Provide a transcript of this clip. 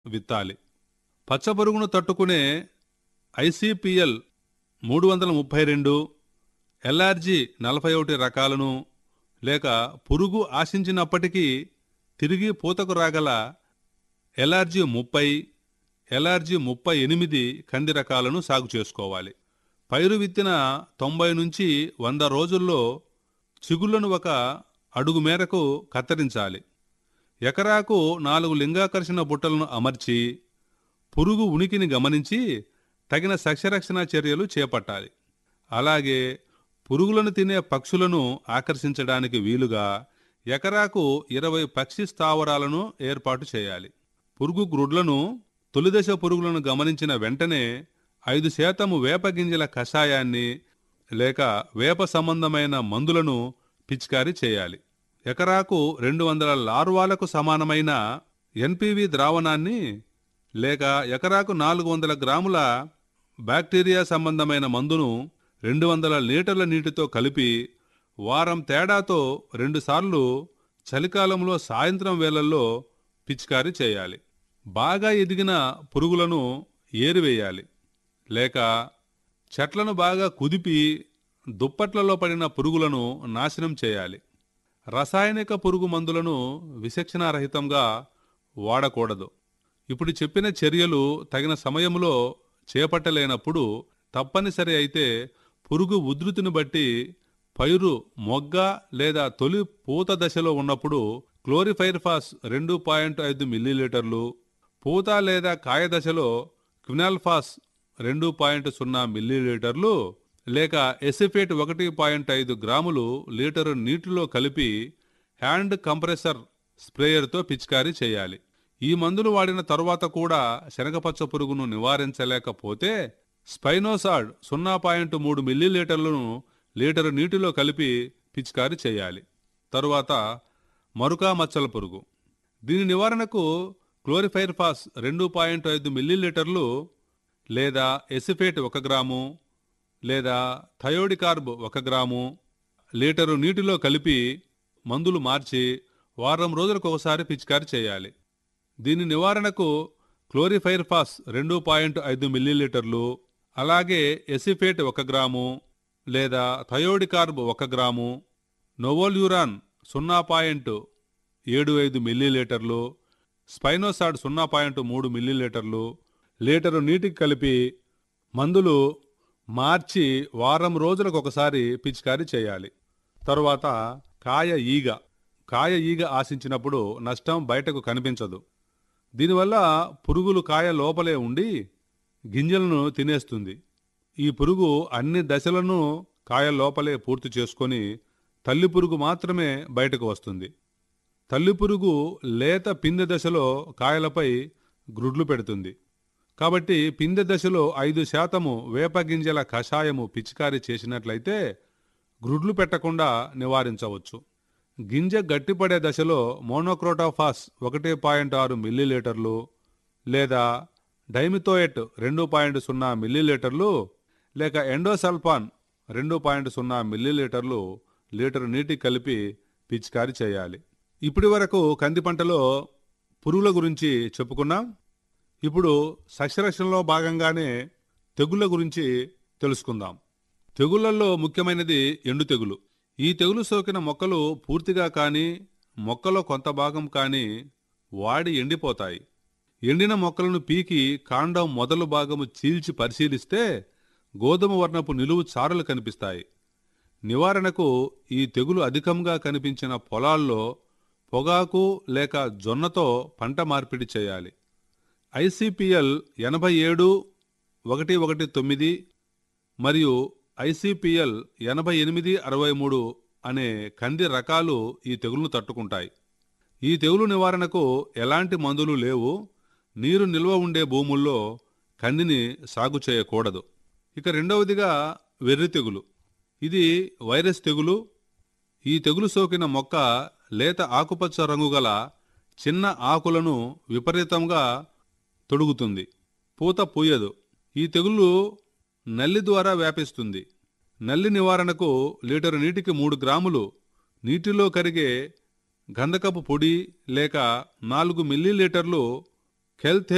విత్తాలి పచ్చపురుగును తట్టుకునే ఐసిపిఎల్ మూడు వందల ముప్పై రెండు ఎల్ఆర్జీ నలభై ఒకటి రకాలను లేక పురుగు ఆశించినప్పటికీ తిరిగి పూతకు రాగల ఎల్ఆర్జీ ముప్పై ఎల్ఆర్జీ ముప్పై ఎనిమిది కంది రకాలను సాగు చేసుకోవాలి పైరు విత్తిన తొంభై నుంచి వంద రోజుల్లో చిగుళ్లను ఒక అడుగు మేరకు కత్తిరించాలి ఎకరాకు నాలుగు లింగాకర్షణ బుట్టలను అమర్చి పురుగు ఉనికిని గమనించి తగిన సస్యరక్షణ చర్యలు చేపట్టాలి అలాగే పురుగులను తినే పక్షులను ఆకర్షించడానికి వీలుగా ఎకరాకు ఇరవై పక్షి స్థావరాలను ఏర్పాటు చేయాలి పురుగు గ్రుడ్లను తొలిదశ పురుగులను గమనించిన వెంటనే ఐదు శాతము వేప గింజల కషాయాన్ని లేక వేప సంబంధమైన మందులను పిచికారీ చేయాలి ఎకరాకు రెండు వందల లార్వాలకు సమానమైన ఎన్పివి ద్రావణాన్ని లేక ఎకరాకు నాలుగు వందల గ్రాముల బ్యాక్టీరియా సంబంధమైన మందును రెండు వందల లీటర్ల నీటితో కలిపి వారం తేడాతో రెండుసార్లు చలికాలంలో సాయంత్రం వేళల్లో పిచికారీ చేయాలి బాగా ఎదిగిన పురుగులను ఏరివేయాలి లేక చెట్లను బాగా కుదిపి దుప్పట్లలో పడిన పురుగులను నాశనం చేయాలి రసాయనిక పురుగు మందులను విచక్షణారహితంగా వాడకూడదు ఇప్పుడు చెప్పిన చర్యలు తగిన సమయంలో చేపట్టలేనప్పుడు తప్పనిసరి అయితే పురుగు ఉధృతిని బట్టి పైరు మొగ్గ లేదా తొలి పూత దశలో ఉన్నప్పుడు క్లోరిఫైర్ఫాస్ రెండు పాయింట్ ఐదు మిల్లీలీటర్లు పూత లేదా కాయ దశలో క్వినాల్ఫాస్ రెండు పాయింట్ సున్నా మిల్లీలీటర్లు లేక ఎసిఫేట్ ఒకటి పాయింట్ ఐదు గ్రాములు లీటరు నీటిలో కలిపి హ్యాండ్ కంప్రెసర్ స్ప్రేయర్తో పిచికారీ చేయాలి ఈ మందులు వాడిన తరువాత కూడా శనగపచ్చ పురుగును నివారించలేకపోతే స్పైనోసాడ్ సున్నా పాయింట్ మూడు మిల్లీలీటర్లను లీటరు నీటిలో కలిపి పిచికారీ చేయాలి తరువాత మరుకా మచ్చల పురుగు దీని నివారణకు క్లోరిఫైర్ఫాస్ రెండు పాయింట్ ఐదు మిల్లీలీటర్లు లేదా ఎసిఫేట్ ఒక గ్రాము లేదా థయోడికార్బ్ ఒక గ్రాము లీటరు నీటిలో కలిపి మందులు మార్చి వారం రోజులకు ఒకసారి పిచికారీ చేయాలి దీని నివారణకు క్లోరిఫైర్ఫాస్ రెండు పాయింట్ ఐదు మిల్లీలీటర్లు అలాగే ఎసిఫేట్ ఒక గ్రాము లేదా థయోడికార్బ్ ఒక గ్రాము నోవోల్యూరాన్ సున్నా పాయింట్ ఏడు ఐదు మిల్లీలీటర్లు స్పైనోసాడ్ సున్నా పాయింట్ మూడు మిల్లీలీటర్లు లీటరు నీటికి కలిపి మందులు మార్చి వారం రోజులకు ఒకసారి పిచికారీ చేయాలి తరువాత కాయ ఈగ కాయ ఈగ ఆశించినప్పుడు నష్టం బయటకు కనిపించదు దీనివల్ల పురుగులు కాయ లోపలే ఉండి గింజలను తినేస్తుంది ఈ పురుగు అన్ని దశలను కాయ లోపలే పూర్తి చేసుకొని తల్లి పురుగు మాత్రమే బయటకు వస్తుంది తల్లి పురుగు లేత పిందె దశలో కాయలపై గ్రుడ్లు పెడుతుంది కాబట్టి పిందె దశలో ఐదు శాతము వేప గింజల కషాయము పిచికారీ చేసినట్లయితే గ్రుడ్లు పెట్టకుండా నివారించవచ్చు గింజ గట్టిపడే దశలో మోనోక్రోటాఫాస్ ఒకటి పాయింట్ ఆరు మిల్లీలీటర్లు లేదా డైమిథోయెట్ రెండు పాయింట్ సున్నా మిల్లీలీటర్లు లేక ఎండోసల్ఫాన్ రెండు పాయింట్ సున్నా మిల్లీలీటర్లు లీటరు నీటి కలిపి పిచికారీ చేయాలి ఇప్పటి వరకు కంది పంటలో పురుగుల గురించి చెప్పుకున్నాం ఇప్పుడు సస్యరక్షణలో భాగంగానే తెగుళ్ళ గురించి తెలుసుకుందాం తెగుళ్లలో ముఖ్యమైనది ఎండు తెగులు ఈ తెగులు సోకిన మొక్కలు పూర్తిగా కానీ మొక్కలో కొంత భాగం కానీ వాడి ఎండిపోతాయి ఎండిన మొక్కలను పీకి కాండం మొదలు భాగము చీల్చి పరిశీలిస్తే గోధుమ వర్ణపు నిలువు చారలు కనిపిస్తాయి నివారణకు ఈ తెగులు అధికంగా కనిపించిన పొలాల్లో పొగాకు లేక జొన్నతో పంట మార్పిడి చేయాలి ఐసిపిఎల్ ఎనభై ఏడు ఒకటి ఒకటి తొమ్మిది మరియు ఐసిపిఎల్ ఎనభై ఎనిమిది అరవై మూడు అనే కంది రకాలు ఈ తెగులును తట్టుకుంటాయి ఈ తెగులు నివారణకు ఎలాంటి మందులు లేవు నీరు నిల్వ ఉండే భూముల్లో కందిని సాగు చేయకూడదు ఇక రెండవదిగా వెర్రి తెగులు ఇది వైరస్ తెగులు ఈ తెగులు సోకిన మొక్క లేత ఆకుపచ్చ రంగు గల చిన్న ఆకులను విపరీతంగా తొడుగుతుంది పూత పూయదు ఈ తెగులు నల్లి ద్వారా వ్యాపిస్తుంది నల్లి నివారణకు లీటరు నీటికి మూడు గ్రాములు నీటిలో కరిగే గంధకపు పొడి లేక నాలుగు మిల్లీలీటర్లు కెల్థే